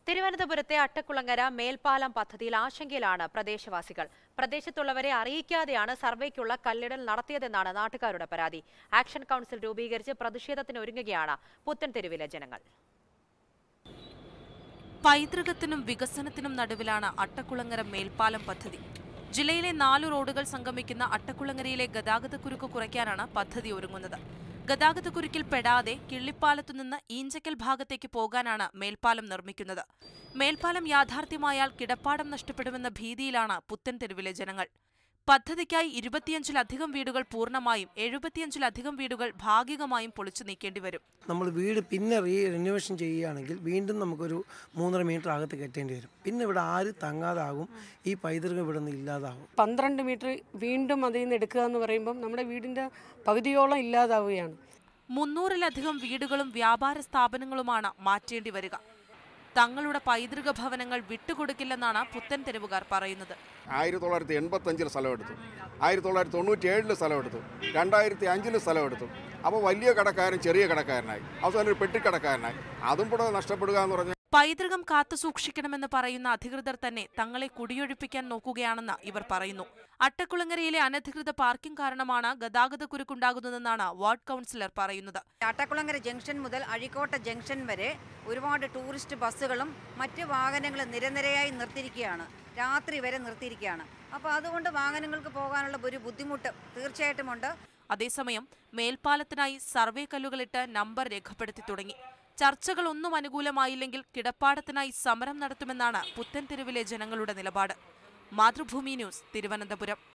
തിരുവനന്തപുരത്തെ അട്ടക്കുളങ്ങര മേൽപ്പാലം പദ്ധതിയിൽ ആശങ്കയിലാണ് പ്രദേശവാസികൾ പ്രദേശത്തുള്ളവരെ അറിയിക്കാതെയാണ് സർവേക്കുള്ള കല്ലിടൽ നടത്തിയതെന്നാണ് നാട്ടുകാരുടെ പരാതി ആക്ഷൻ കൗൺസിൽ രൂപീകരിച്ച് പ്രതിഷേധത്തിന് ഒരുങ്ങുകയാണ് പുത്തൻതെരുവിലെ ജനങ്ങൾ പൈതൃകത്തിനും വികസനത്തിനും നടുവിലാണ് അട്ടക്കുളങ്ങര മേൽപ്പാലം പദ്ധതി ജില്ലയിലെ നാല് റോഡുകൾ സംഗമിക്കുന്ന അട്ടക്കുളങ്ങരയിലെ ഗതാഗതക്കുരുക്ക് കുറയ്ക്കാനാണ് പദ്ധതി ഒരുങ്ങുന്നത് ഗതാഗതക്കുരുക്കിൽ പെടാതെ കിള്ളിപ്പാലത്തു നിന്ന് ഈഞ്ചക്കൽ ഭാഗത്തേക്ക് പോകാനാണ് മേൽപ്പാലം നിർമ്മിക്കുന്നത് മേൽപ്പാലം യാഥാർത്ഥ്യമായാൽ കിടപ്പാടം നഷ്ടപ്പെടുമെന്ന ഭീതിയിലാണ് പുത്തൻ തെരുവിലെ ജനങ്ങൾ പദ്ധതിക്കായി ഇരുപത്തിയഞ്ചിലധികം വീടുകൾ പൂർണ്ണമായും എഴുപത്തിയഞ്ചിലധികം വീടുകൾ ഭാഗികമായും പൊളിച്ചു നീക്കേണ്ടി വരും നമ്മൾ വീട് പിന്നെ റീ റിനോവേഷൻ ചെയ്യുകയാണെങ്കിൽ വീണ്ടും നമുക്കൊരു മൂന്നര മീറ്റർ അകത്ത് കെട്ടേണ്ടി വരും പിന്നെ ഇവിടെ ആര് തങ്ങാതാകും ഈ പൈതൃകം ഇവിടെ നിന്ന് ഇല്ലാതാകും പന്ത്രണ്ട് മീറ്റർ വീണ്ടും അതിൽ നിന്ന് എടുക്കുക എന്ന് പറയുമ്പം നമ്മുടെ വീടിൻ്റെ പകുതിയോളം ഇല്ലാതാവുകയാണ് മുന്നൂറിലധികം വീടുകളും വ്യാപാര സ്ഥാപനങ്ങളുമാണ് മാറ്റേണ്ടി വരിക തങ്ങളുടെ പൈതൃക ഭവനങ്ങൾ വിട്ടുകൊടുക്കില്ലെന്നാണ് പുത്തൻ തെരുവുകാർ പറയുന്നത് ആയിരത്തി തൊള്ളായിരത്തി എൺപത്തഞ്ചിൽ സ്ഥലമെടുത്തു ആയിരത്തി തൊള്ളായിരത്തി തൊണ്ണൂറ്റി ഏഴിൽ സ്ഥലമെടുത്തു രണ്ടായിരത്തി അഞ്ചിൽ സ്ഥലമെടുത്തു അപ്പോൾ വലിയ കടക്കാരൻ ചെറിയ കടക്കാരനായി അവസാനം ഒരു പെട്ടിക്കടക്കാരനായി അതും കൂടെ നഷ്ടപ്പെടുക എന്ന് പറഞ്ഞാൽ പൈതൃകം കാത്തുസൂക്ഷിക്കണമെന്ന് പറയുന്ന അധികൃതർ തന്നെ തങ്ങളെ കുടിയൊഴിപ്പിക്കാൻ നോക്കുകയാണെന്ന് ഇവർ പറയുന്നു അട്ടക്കുളങ്ങരയിലെ അനധികൃത പാർക്കിംഗ് കാരണമാണ് ഗതാഗതക്കുരുക്കുണ്ടാകുന്നതെന്നാണ് വാർഡ് കൗൺസിലർ പറയുന്നത് അട്ടക്കുളങ്ങര ജംഗ്ഷൻ മുതൽ അഴീക്കോട്ട ജംഗ്ഷൻ വരെ ഒരുപാട് ടൂറിസ്റ്റ് ബസ്സുകളും മറ്റ് വാഹനങ്ങളും നിരനിരയായി നിർത്തിയിരിക്കുകയാണ് രാത്രി വരെ നിർത്തിയിരിക്കുകയാണ് അപ്പോൾ അതുകൊണ്ട് വാഹനങ്ങൾക്ക് പോകാനുള്ള ഒരു ബുദ്ധിമുട്ട് തീർച്ചയായിട്ടുമുണ്ട് അതേസമയം മേൽപ്പാലത്തിനായി സർവേ കല്ലുകളിട്ട് നമ്പർ രേഖപ്പെടുത്തി തുടങ്ങി ചർച്ചകളൊന്നും അനുകൂലമായില്ലെങ്കിൽ കിടപ്പാടത്തിനായി സമരം നടത്തുമെന്നാണ് പുത്തൻ തെരുവിലെ ജനങ്ങളുടെ നിലപാട് മാതൃഭൂമി ന്യൂസ് തിരുവനന്തപുരം